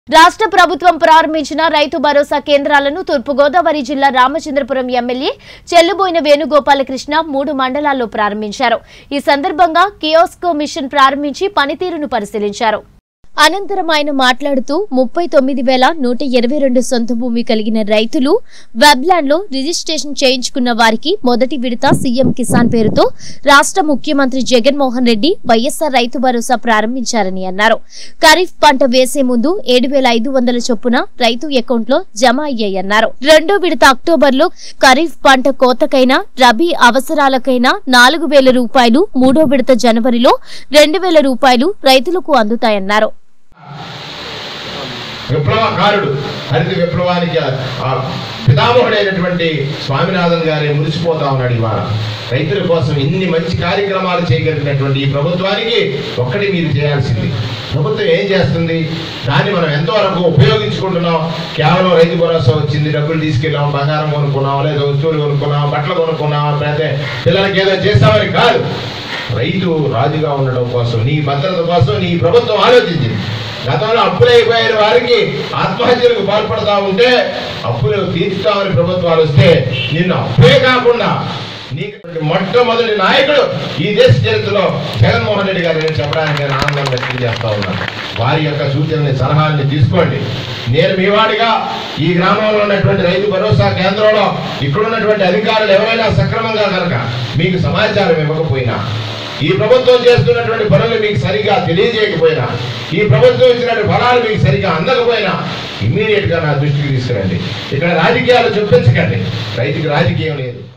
రాష్ట్ర ప్రభుత్వం ప్రారంభించిన రైతు భరోసా కేంద్రాలను తూర్పుగోదావరి జిల్లా రామచంద్రపురం ఎమ్మెల్యే చెల్లుబోయిన వేణుగోపాలకృష్ణ మూడు మండలాల్లో ప్రారంభించారు ఈ సందర్భంగా కియోస్కో మిషన్ ప్రారంభించి పనితీరును పరిశీలించారు అనంతరం ఆయన మాట్లాడుతూ ముప్పై తొమ్మిది వేల నూట ఇరవై రెండు సొంత భూమి కలిగిన రైతులు వెబ్లాండ్లో రిజిస్ట్రేషన్ చేయించుకున్న వారికి మొదటి విడత సీఎం కిసాన్ పేరుతో రాష్ట్ర ముఖ్యమంత్రి జగన్మోహన్ రెడ్డి వైఎస్ఆర్ రైతు భరోసా ప్రారంభించారని అన్నారు ఖరీఫ్ పంట వేసే ముందు ఏడు వేల ఐదు వందల చొప్పున రైతు అకౌంట్లో జమ అయ్యాయన్నారు రెండో విడత అక్టోబర్లో ఖరీఫ్ పంట కోతకైనా రబీ అవసరాలకైనా నాలుగు వేల రూపాయలు మూడో విడత జనవరిలో రెండు వేల రూపాయలు రైతులకు అందుతాయన్నారు విప్లవకారుడు హరిత విప్లవానికి ఆ పితామహుడైనటువంటి స్వామినాథన్ గారే మురిసిపోతా ఉన్నాడు ఇవాళ రైతుల కోసం ఇన్ని మంచి కార్యక్రమాలు చేయగలిగినటువంటి ఈ ప్రభుత్వానికి ఒక్కటి మీరు చేయాల్సింది ప్రభుత్వం ఏం చేస్తుంది దాన్ని మనం ఎంతవరకు ఉపయోగించుకుంటున్నాం కేవలం రైతు భరోసా వచ్చింది డబ్బులు తీసుకెళ్ళాం బంగారం కొనుక్కున్నాం లేదా వస్తువులు కొనుక్కున్నాం బట్టలు కొనుక్కున్నాం లేకపోతే పిల్లలకి ఏదో చేస్తామని కాదు రైతు రాజుగా ఉండడం కోసం నీ భద్రత కోసం నీ ప్రభుత్వం ఆలోచించింది గతంలో అప్పులైపోయిన వారికి ఆత్మహత్యలకు పాల్పడతా ఉంటే అప్పులు తీర్చుతామని ప్రభుత్వాలు వస్తే నిన్ను అప్పులే కాకుండా నీకు మొట్టమొదటి నాయకుడు ఈ దేశ చరిత్రలో జగన్మోహన్ రెడ్డి గారు నేను చెప్పడానికి నేను ఆనందం వ్యక్తం చేస్తా ఉన్నాను వారి యొక్క సూచనని సలహాన్ని తీసుకోండి నేను మీ వాడిగా ఈ గ్రామంలో ఉన్నటువంటి రైతు భరోసా కేంద్రంలో ఇక్కడ ఉన్నటువంటి అధికారులు ఎవరైనా సక్రమంగా కనుక మీకు సమాచారం ఇవ్వకపోయినా ఈ ప్రభుత్వం చేస్తున్నటువంటి పనులు మీకు సరిగా తెలియజేయకపోయినా ఈ ప్రభుత్వం ఇచ్చినటువంటి ఫలాలు మీకు సరిగా అందకపోయినా ఇమ్మీడియట్ గా నా దృష్టికి తీసుకురండి ఇక్కడ రాజకీయాలు చూపించకండి రైతుకి రాజకీయం లేదు